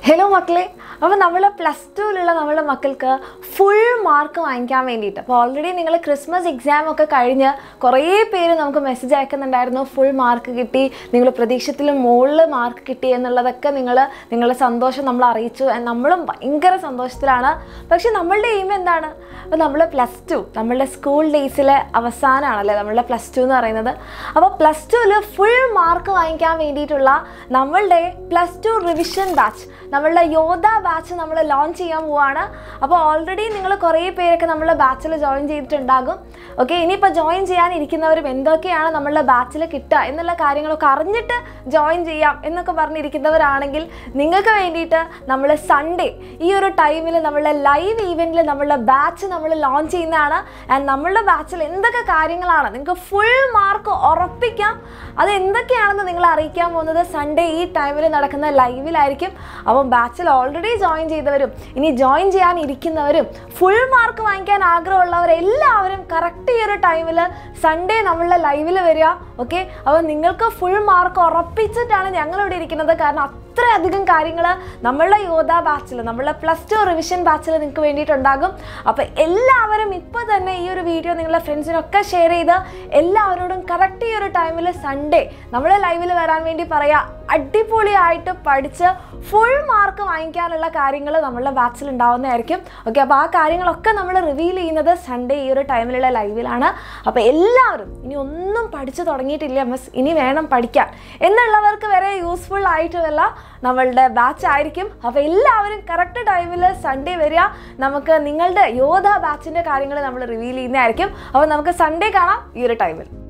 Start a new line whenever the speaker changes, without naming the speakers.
hello മക്കളെ അപ്പോൾ നമ്മൾ പ്ലസ് ടുവിലുള്ള നമ്മുടെ മക്കൾക്ക് ഫുൾ മാർക്ക് വാങ്ങിക്കാൻ വേണ്ടിയിട്ട് അപ്പോൾ ഓൾറെഡി നിങ്ങൾ ക്രിസ്മസ് എക്സാം ഒക്കെ കഴിഞ്ഞ് കുറേ പേര് നമുക്ക് മെസ്സേജ് അയക്കുന്നുണ്ടായിരുന്നു ഫുൾ മാർക്ക് കിട്ടി നിങ്ങൾ പ്രതീക്ഷത്തിലും മുകളിൽ മാർക്ക് കിട്ടി എന്നുള്ളതൊക്കെ നിങ്ങൾ നിങ്ങളുടെ സന്തോഷം നമ്മൾ അറിയിച്ചു And നമ്മളും ഭയങ്കര സന്തോഷത്തിലാണ് പക്ഷെ നമ്മളുടെ എയിം എന്താണ് അപ്പോൾ നമ്മൾ പ്ലസ് ടു നമ്മളുടെ സ്കൂൾ ഡേയ്സിലെ അവസാനമാണല്ലേ നമ്മളുടെ പ്ലസ് ടു എന്ന് പറയുന്നത് അപ്പോൾ പ്ലസ് ടുവിൽ ഫുൾ മാർക്ക് വാങ്ങിക്കാൻ വേണ്ടിയിട്ടുള്ള നമ്മളുടെ പ്ലസ് ടു റിവിഷൻ ബാച്ച് നമ്മളുടെ യോധ ബാച്ച് നമ്മൾ ലോഞ്ച് ചെയ്യാൻ പോവാണ് അപ്പോൾ ഓൾറെഡി നിങ്ങൾ കുറേ പേരൊക്കെ നമ്മളുടെ ബാച്ചിൽ ജോയിൻ ചെയ്തിട്ടുണ്ടാകും ഓക്കെ ഇനിയിപ്പോൾ ജോയിൻ ചെയ്യാനിരിക്കുന്നവരും എന്തൊക്കെയാണ് നമ്മളുടെ ബാച്ചിൽ കിട്ടുക എന്നുള്ള കാര്യങ്ങളൊക്കെ അറിഞ്ഞിട്ട് ജോയിൻ ചെയ്യാം എന്നൊക്കെ പറഞ്ഞിരിക്കുന്നവരാണെങ്കിൽ നിങ്ങൾക്ക് വേണ്ടിയിട്ട് നമ്മൾ സൺഡേ ഈ ഒരു ടൈമിൽ നമ്മളുടെ ലൈവ് ഈവൻറ്റിൽ നമ്മളുടെ ബാച്ച് നമ്മൾ ലോഞ്ച് ചെയ്യുന്നതാണ് ആൻഡ് നമ്മളുടെ ബാച്ചിൽ എന്തൊക്കെ കാര്യങ്ങളാണ് നിങ്ങൾക്ക് ഫുൾ മാർക്ക് ഉറപ്പിക്കാം അത് എന്തൊക്കെയാണെന്ന് നിങ്ങൾ അറിയിക്കാൻ പോകുന്നത് സൺഡേ ഈ ടൈമിൽ നടക്കുന്ന ലൈവിലായിരിക്കും അപ്പം ബാച്ചിൽ ഓൾറെഡി ജോയിൻ ചെയ്തവരും ഇനി ജോയിൻ ചെയ്യാൻ ഇരിക്കുന്നവരും ഫുൾ മാർക്ക് വാങ്ങിക്കാൻ ആഗ്രഹമുള്ളവർ എല്ലാവരും കറക്റ്റ് ഈ ഒരു ടൈമിൽ സൺഡേ നമ്മളുടെ ലൈവിൽ വരിക ഓക്കെ അപ്പോൾ നിങ്ങൾക്ക് ഫുൾ മാർക്ക് ഉറപ്പിച്ചിട്ടാണ് ഞങ്ങളിവിടെ ഇരിക്കുന്നത് കാരണം അത്രയധികം കാര്യങ്ങൾ നമ്മളുടെ യോധ ബാച്ചിൽ നമ്മളുടെ പ്ലസ് ടു റിവിഷൻ ബാച്ചിൽ നിങ്ങൾക്ക് വേണ്ടിയിട്ടുണ്ടാകും അപ്പോൾ എല്ലാവരും ഇപ്പോൾ തന്നെ ഈ ഒരു വീഡിയോ നിങ്ങളുടെ ഫ്രണ്ട്സിനൊക്കെ ഷെയർ ചെയ്ത് എല്ലാവരോടും കറക്റ്റ് ഈ ഒരു ടൈമിൽ സൺഡേ നമ്മൾ ലൈവിൽ വരാൻ വേണ്ടി പറയാ അടിപൊളിയായിട്ട് പഠിച്ച് ഫുൾ മാർക്ക് വാങ്ങിക്കാനുള്ള കാര്യങ്ങൾ നമ്മളുടെ ബാച്ചിൽ ഉണ്ടാവുന്നതായിരിക്കും ഓക്കെ അപ്പോൾ ആ കാര്യങ്ങളൊക്കെ നമ്മൾ റിവീൽ ചെയ്യുന്നത് സൺഡേ ഈ ഒരു ടൈമിലുള്ള ലൈവിലാണ് അപ്പോൾ എല്ലാവരും ഇനി ഒന്നും പഠിച്ചു തുടങ്ങിയിട്ടില്ല മിസ് ഇനി വേണം പഠിക്കാൻ എന്നുള്ളവർക്ക് വരെ യൂസ്ഫുൾ ആയിട്ടുമല്ല നമ്മളുടെ ബാച്ച് ആയിരിക്കും അപ്പോൾ എല്ലാവരും കറക്റ്റ് ടൈമിൽ സൺഡേ വരിക നമുക്ക് നിങ്ങളുടെ യോധ ബാച്ചിൻ്റെ കാര്യങ്ങൾ നമ്മൾ റിവീൽ ചെയ്യുന്നതായിരിക്കും അപ്പോൾ നമുക്ക് സൺഡേ കാണാം ഈ ഒരു ടൈമിൽ